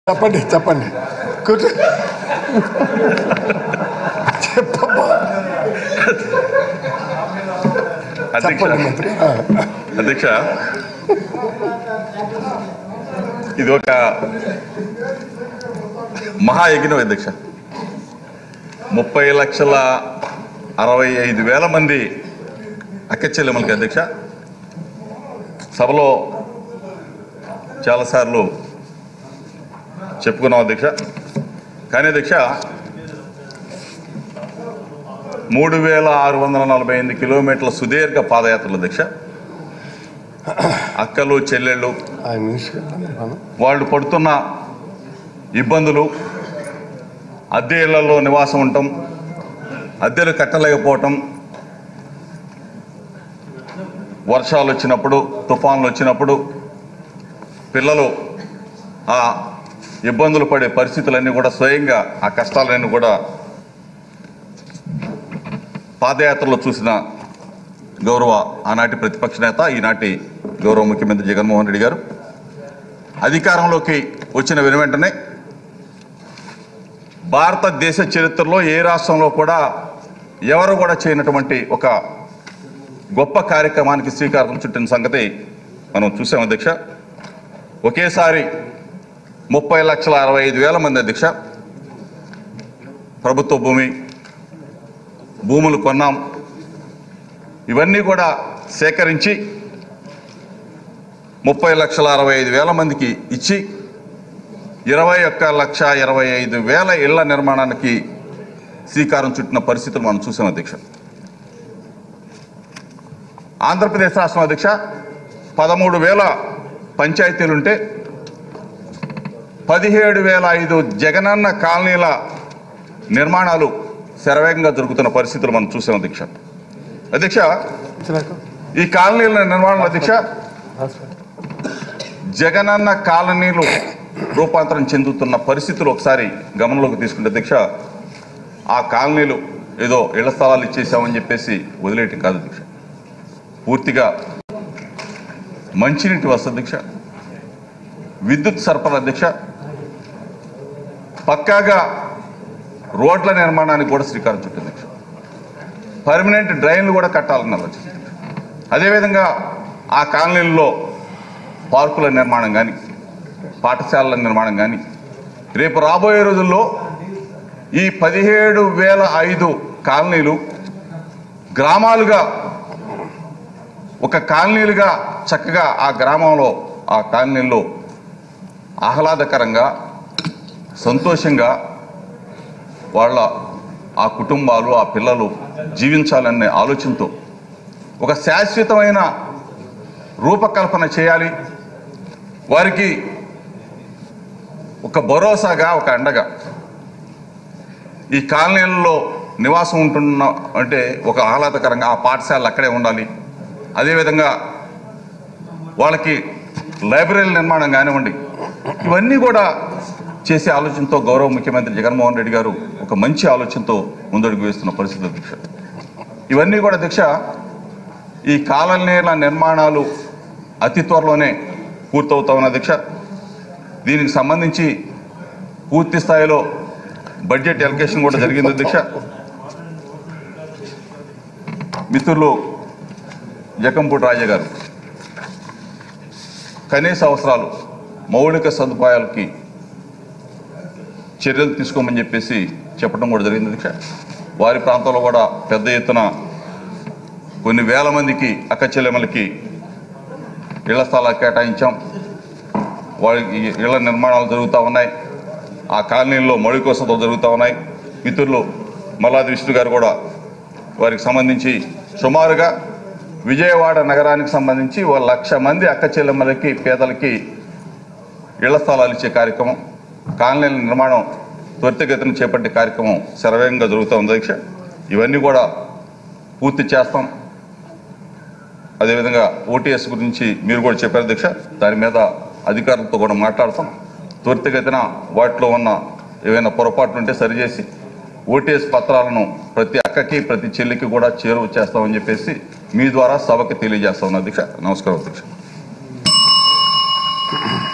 చెప్పండి చెప్పండి కూర్చో చెప్పమ్మా అధ్యక్ష చెప్పండి మంత్రి ఆ, అధ్యక్ష ఇది ఒక మహాయజ్ఞం అధ్యక్ష ముప్పై లక్షల అరవై ఐదు వేల మంది అక్క చెల్లెమ్మలకి అధ్యక్ష సభలో చాలాసార్లు చెప్పుకున్నాం అధ్యక్ష కానీ అధ్యక్ష మూడు వేల ఆరు వందల నలభై ఎనిమిది కిలోమీటర్ల సుదీర్ఘ పాదయాత్రలు అధ్యక్ష అక్కలు చెల్లెళ్ళు ఆయన మినిస్టర్ మనం వాళ్ళు పడుతున్న ఇబ్బందులు అద్దె ఇళ్లలో నివాసం ఉండటం అద్దెలు కట్టలేకపోవటం వర్షాలు వచ్చినప్పుడు తుఫాన్లు వచ్చినప్పుడు పిల్లలు ఆ ఇబ్బందులు పడే పరిస్థితులన్నీ కూడా స్వయంగా ఆ కష్టాలన్నీ కూడా పాదయాత్రలో చూసిన గౌరవ ఆనాటి ప్రతిపక్ష నేత ఈనాటి గౌరవ ముఖ్యమంత్రి జగన్మోహన్ రెడ్డి గారు అధికారంలోకి వచ్చిన వెను వెంటనే భారతదేశ చరిత్రలో ఏ రాష్ట్రంలో కూడా ఎవరు కూడా చేయనటువంటి ఒక గొప్ప కార్యక్రమానికి శ్రీకారం చుట్టిన సంగతి మనం చూసాం అధ్యక్ష ఒకేసారి ముప్పై లక్షల అరవై ఐదు వేల మంది అధ్యక్ష ప్రభుత్వ భూమి భూములు కొన్నాం ఇవన్నీ కూడా సేకరించి ముప్పై లక్షల అరవై ఐదు వేల మందికి ఇచ్చి ఇరవై ఒక్క లక్ష ఇరవై ఐదు వేల ఇళ్ల నిర్మాణానికి శ్రీకారం చుట్టిన పరిస్థితులు మనం చూసాం అధ్యక్ష ఆంధ్రప్రదేశ్ రాష్ట్రం అధ్యక్ష పదమూడు వేల పంచాయతీలుంటే పదిహేడు వేల ఐదు జగనన్న కాలనీల నిర్మాణాలు శరవేగంగా జరుగుతున్న పరిస్థితులు మనం చూసాం అధ్యక్ష అధ్యక్ష ఇచ్చినాక ఈ కాలనీల నిర్మాణం అధ్యక్ష హాస్పిటల్ జగనన్న కాలనీలు రూపాంతరం చెందుతున్న పరిస్థితులు ఒకసారి గమనంలోకి తీసుకుంటే అధ్యక్ష ఆ కాలనీలు ఏదో ఇళ్ల స్థలాలు ఇచ్చేసామని చెప్పేసి వదిలేయటం కాదు అధ్యక్ష పూర్తిగా మంచినీటి వసతి అధ్యక్ష విద్యుత్ సరఫరా అధ్యక్ష పక్కాగా రోడ్ల నిర్మాణానికి కూడా శ్రీకారం చుట్టింది అధ్యక్ష పర్మనెంట్ డ్రైన్లు కూడా కట్టాలన్నారు అధ్యక్ష అదేవిధంగా ఆ కాలనీల్లో పార్కుల నిర్మాణం కానీ పాఠశాలల నిర్మాణం కానీ రేపు రాబోయే రోజుల్లో ఈ పదిహేడు వేల ఐదు కాలనీలు గ్రామాలుగా ఒక కాలనీలుగా చక్కగా ఆ గ్రామంలో ఆ కాలనీల్లో ఆహ్లాదకరంగా సంతోషంగా వాళ్ళ ఆ కుటుంబాలు ఆ పిల్లలు జీవించాలనే ఆలోచనతో ఒక శాశ్వతమైన రూపకల్పన చేయాలి వారికి ఒక భరోసాగా ఒక అండగా ఈ కాలనీలలో నివాసం ఉంటున్న అంటే ఒక ఆహ్లాదకరంగా ఆ పాఠశాలలు అక్కడే ఉండాలి అదేవిధంగా వాళ్ళకి లైబ్రరీల నిర్మాణం కానివ్వండి ఇవన్నీ కూడా చేసే ఆలోచనతో గౌరవ ముఖ్యమంత్రి జగన్మోహన్ రెడ్డి గారు ఒక మంచి ఆలోచనతో ముందడుగు వేస్తున్న పరిస్థితి అధ్యక్ష ఇవన్నీ కూడా అధ్యక్ష ఈ కాలనీల నిర్మాణాలు అతి త్వరలోనే పూర్తవుతా ఉన్న అధ్యక్ష దీనికి సంబంధించి పూర్తి స్థాయిలో బడ్జెట్ ఎలకేషన్ కూడా జరిగింది అధ్యక్ష మిత్రులు జకంపూడి రాజా గారు కనీస అవసరాలు మౌలిక సదుపాయాలకి చర్యలు తీసుకోమని చెప్పేసి చెప్పడం కూడా జరిగింది అధ్యక్ష వారి ప్రాంతంలో కూడా పెద్ద ఎత్తున కొన్ని వేల మందికి అక్క చెల్లెమ్మలకి ఇళ్ల స్థలాలు కేటాయించాం వాళ్ళకి ఇళ్ల నిర్మాణాలు జరుగుతూ ఉన్నాయి ఆ కాలనీల్లో మౌలిక వసతులు జరుగుతూ ఉన్నాయి మిత్రులు మల్లాది విష్ణు గారు కూడా వారికి సంబంధించి సుమారుగా విజయవాడ నగరానికి సంబంధించి ఓ లక్ష మంది అక్క చెల్లెమ్మలకి పేదలకి ఇళ్ల స్థలాలు ఇచ్చే కార్యక్రమం కాలనీల నిర్మాణం త్వరితగతిన చేపట్టే కార్యక్రమం శరవేగంగా జరుగుతూ ఉంది అధ్యక్ష ఇవన్నీ కూడా పూర్తి చేస్తాం అదేవిధంగా ఓటీఎస్ గురించి మీరు కూడా చెప్పారు అధ్యక్ష దాని మీద అధికారులతో కూడా మాట్లాడతాం త్వరితగతిన వాటిలో ఉన్న ఏవైనా పొరపాట్లు ఉంటే సరిచేసి ఓటీఎస్ పత్రాలను ప్రతి అక్కకి ప్రతి చెల్లికి కూడా చేరువ చేస్తామని చెప్పేసి మీ ద్వారా సభకి తెలియజేస్తా ఉన్నా అధ్యక్ష నమస్కారం అధ్యక్ష